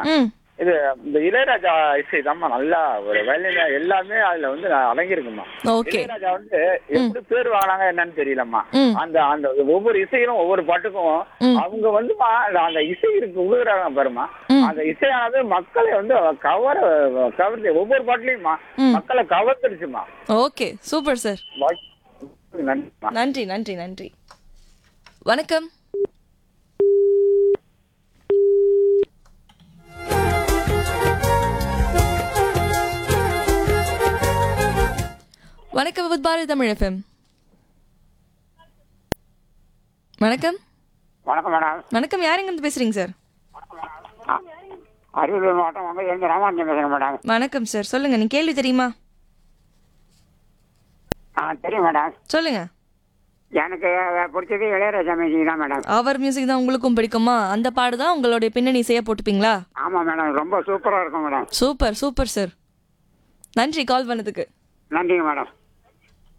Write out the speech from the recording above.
ம் இது இந்த இளையராஜா இசை தான்மா நல்லா ஒரு வயலின் எல்லாமே அதுல வந்து அடங்கியிருக்குமா ஓகே இளையராஜா வந்து எப்படி பேர் வாங்கினாங்க என்னன்னு தெரியலம்மா ம். அந்த அந்த ஒவ்வொரு இசையிலும் ஒவ்வொரு பாட்டுக்கும் ம். அவங்க வந்துமா அந்த- அந்த இசை இருக்கு உழுகுறாங்க பாருமா ம். அந்த இசையானது மக்களை வந்து கவர கவர்ந்து ஒவ்வொரு பாட்டுலயுமா ம். மக்களை கவர்ந்துடுச்சுமா ஓகே சூப்பர் சார் வாழ்த்து- நன்றிம்மா நன்றி நன்றி நன்றி வணக்கம் வணக்கம் வித் பாரதி தமிழ் எஃப்எம் வணக்கம் வணக்கம் மேடம் வணக்கம் யார் எங்கிருந்து பேசுறீங்க சார் அரியலூர் மாவட்டம் வந்து இருந்து ராமானுஜன் பேசுறேன் மேடம் வணக்கம் சார் சொல்லுங்க நீ கேள்வி தெரியுமா ஆ தெரியும் மேடம் சொல்லுங்க எனக்கு பிடிச்சது இளையராஜா மியூசிக் தான் மேடம் அவர் மியூசிக் தான் உங்களுக்கும் பிடிக்குமா அந்த பாடு தான் உங்களுடைய பின்னணி இசையா போட்டுப்பீங்களா ஆமாம் மேடம் ரொம்ப சூப்பராக இருக்கும் மேடம் சூப்பர் சூப்பர் சார் நன்றி கால் பண்ணதுக்கு நன்றிங்க மேடம்